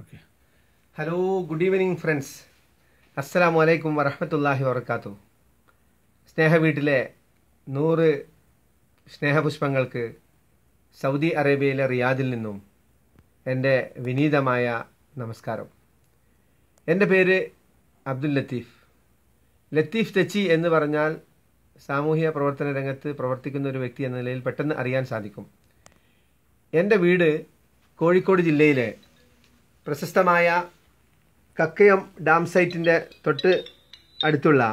okay hello good evening friends അസ്സലാമു അലൈക്കും വറഹമത്തല്ലാഹി വർക്കാത്തു സ്നേഹ വീട്ടിലെ നൂറ് സ്നേഹപുഷ്പങ്ങൾക്ക് സൗദി അറേബ്യയിലെ റിയാദിൽ നിന്നും എൻ്റെ വിനീതമായ നമസ്കാരം എൻ്റെ പേര് അബ്ദുൽ ലത്തീഫ് ലത്തീഫ് തെച്ചി എന്ന് പറഞ്ഞാൽ സാമൂഹിക പ്രവർത്തന രംഗത്ത് പ്രവർത്തിക്കുന്ന ഒരു വ്യക്തി എന്ന നിലയിൽ പെട്ടെന്ന് അറിയാൻ സാധിക്കും എൻ്റെ വീട് കോഴിക്കോട് ജില്ലയിലെ പ്രശസ്തമായ കക്കയം ഡാം സൈറ്റിൻ്റെ തൊട്ട് അടുത്തുള്ള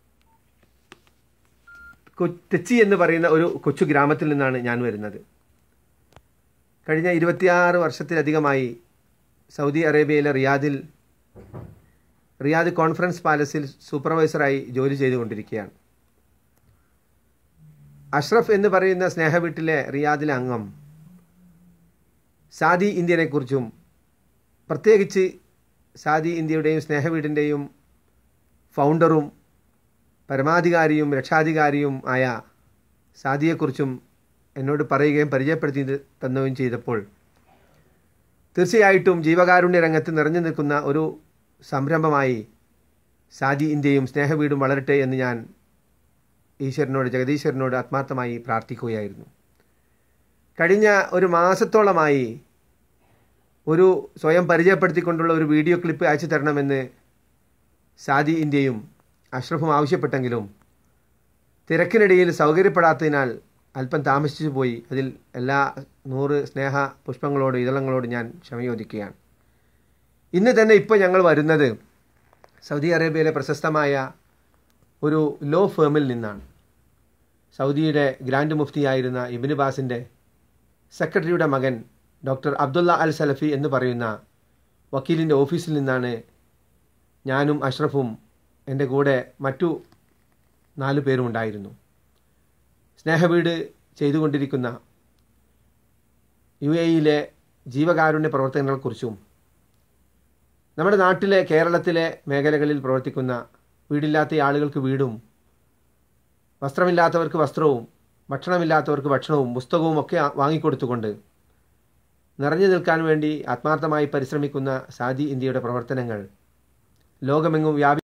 കൊ- തെച്ചി എന്ന് പറയുന്ന ഒരു കൊച്ചു ഗ്രാമത്തിൽ നിന്നാണ് ഞാൻ വരുന്നത് കഴിഞ്ഞ ഇരുപത്തിയാറ് വർഷത്തിലധികമായി സൗദി അറേബ്യയിലെ റിയാദിൽ റിയാദ് കോൺഫറൻസ് പാലസിൽ സൂപ്പർവൈസറായി ജോലി ചെയ്തുകൊണ്ടിരിക്കുകയാണ് അഷ്റഫ് എന്ന് പറയുന്ന സ്നേഹവീട്ടിലെ റിയാദിലെ അംഗം സാദി ഇന്ത്യനെക്കുറിച്ചും പ്രത്യേകിച്ച് സാദി ഇന്ത്യയുടെയും സ്നേഹവീടിൻ്റെയും ഫൗണ്ടറും പരമാധികാരിയും രക്ഷാധികാരിയും ആയ സാദിയെക്കുറിച്ചും എന്നോട് പറയുകയും പരിചയപ്പെടുത്തി തന്നുകയും ചെയ്തപ്പോൾ തീർച്ചയായിട്ടും ജീവകാരുണ്യ രംഗത്ത് നിറഞ്ഞു നിൽക്കുന്ന ഒരു സംരംഭമായി സാദി ഇന്ത്യയും സ്നേഹവീടും വളരട്ടെ എന്ന് ഞാൻ ഈശ്വരനോട് ജഗദീശ്വരനോട് ആത്മാർത്ഥമായി പ്രാർത്ഥിക്കുകയായിരുന്നു കഴിഞ്ഞ ഒരു മാസത്തോളമായി ഒരു സ്വയം പരിചയപ്പെടുത്തിക്കൊണ്ടുള്ള ഒരു വീഡിയോ ക്ലിപ്പ് അയച്ചു തരണമെന്ന് സാദി ഇന്ത്യയും അഷ്റഫും ആവശ്യപ്പെട്ടെങ്കിലും തിരക്കിനിടയിൽ സൗകര്യപ്പെടാത്തതിനാൽ അല്പം താമസിച്ചു പോയി അതിൽ എല്ലാ നൂറ് സ്നേഹ പുഷ്പങ്ങളോട് ഇതളങ്ങളോട് ഞാൻ ക്ഷമയോദിക്കുകയാണ് ഇന്ന് തന്നെ ഇപ്പോൾ ഞങ്ങൾ വരുന്നത് സൗദി അറേബ്യയിലെ പ്രശസ്തമായ ഒരു ലോ ഫേമിൽ നിന്നാണ് സൗദിയുടെ ഗ്രാൻഡ് മുഫ്തിയായിരുന്ന ഇബിന് ബാസിൻ്റെ സെക്രട്ടറിയുടെ മകൻ ഡോക്ടർ അബ്ദുള്ള അൽ സലഫി എന്ന് പറയുന്ന വക്കീലിൻ്റെ ഓഫീസിൽ നിന്നാണ് ഞാനും അഷ്റഫും എൻ്റെ കൂടെ മറ്റു നാലു പേരും ഉണ്ടായിരുന്നു സ്നേഹവീട് ചെയ്തുകൊണ്ടിരിക്കുന്ന യു എയിലെ ജീവകാരുണ്യ പ്രവർത്തനങ്ങളെക്കുറിച്ചും നമ്മുടെ നാട്ടിലെ കേരളത്തിലെ മേഖലകളിൽ പ്രവർത്തിക്കുന്ന വീടില്ലാത്ത ആളുകൾക്ക് വീടും വസ്ത്രമില്ലാത്തവർക്ക് വസ്ത്രവും ഭക്ഷണമില്ലാത്തവർക്ക് ഭക്ഷണവും പുസ്തകവും ഒക്കെ വാങ്ങിക്കൊടുത്തുകൊണ്ട് നിറഞ്ഞു നിൽക്കാൻ വേണ്ടി ആത്മാർത്ഥമായി പരിശ്രമിക്കുന്ന സാദി ഇന്ത്യയുടെ പ്രവർത്തനങ്ങൾ ലോകമെങ്ങും വ്യാപി